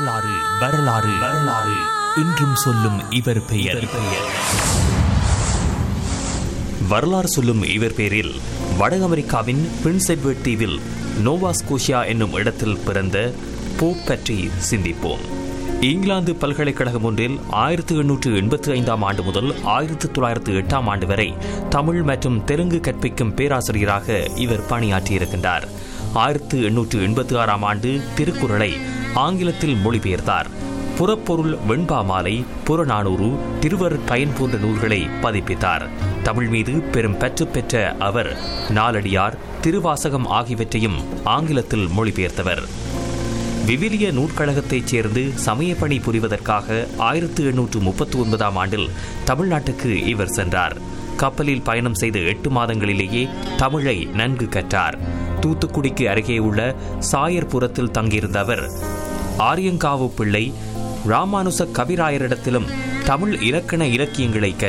வரலாறு வரலாறு வரலாறு இன்றும் சொல்லும் இவர் பெயர் பெயர் வரலாறு சொல்லும் இவர் பேரில் வட அமெரிக்காவின் பிரின்ஸ் எட்வர்ட் தீவில் நோவா ஸ்கோஷியா என்னும் இடத்தில் பிறந்த போப் பற்றி சிந்திப்போம் இங்கிலாந்து பல்கலைக்கழகம் ஒன்றில் ஆயிரத்து எண்ணூற்று எண்பத்தி ஐந்தாம் ஆண்டு முதல் ஆயிரத்து தொள்ளாயிரத்து எட்டாம் ஆண்டு வரை தமிழ் மற்றும் தெலுங்கு கற்பிக்கும் பேராசிரியராக இவர் பணியாற்றியிருக்கின்றார் ஆயிரத்து எண்ணூற்று எண்பத்தி ஆறாம் ஆண்டு திருக்குறளை ஆங்கிலத்தில் மொழிபெயர்த்தார் புறப்பொருள் வெண்பா மாலை புறநானூறு திருவர் பயன் போன்ற நூல்களை பதிப்பித்தார் தமிழ் மீது பெரும் பற்று பெற்ற அவர் நாலடியார் திருவாசகம் ஆகியவற்றையும் ஆங்கிலத்தில் மொழிபெயர்த்தவர் விவிலிய நூற்கழகத்தைச் சேர்ந்து சமயப்பணி புரிவதற்காக ஆயிரத்து எண்ணூற்று முப்பத்தி ஒன்பதாம் ஆண்டில் தமிழ்நாட்டுக்கு இவர் சென்றார் கப்பலில் பயணம் செய்த எட்டு மாதங்களிலேயே தமிழை நன்கு கற்றார் தூத்துக்குடிக்கு அருகே உள்ள சாயர்புரத்தில் தங்கியிருந்த அவர் ஆரியங்காவு பிள்ளை ராமானுச கவிராயரிடத்திலும் தமிழ் இலக்கண இலக்கியங்களை கற்று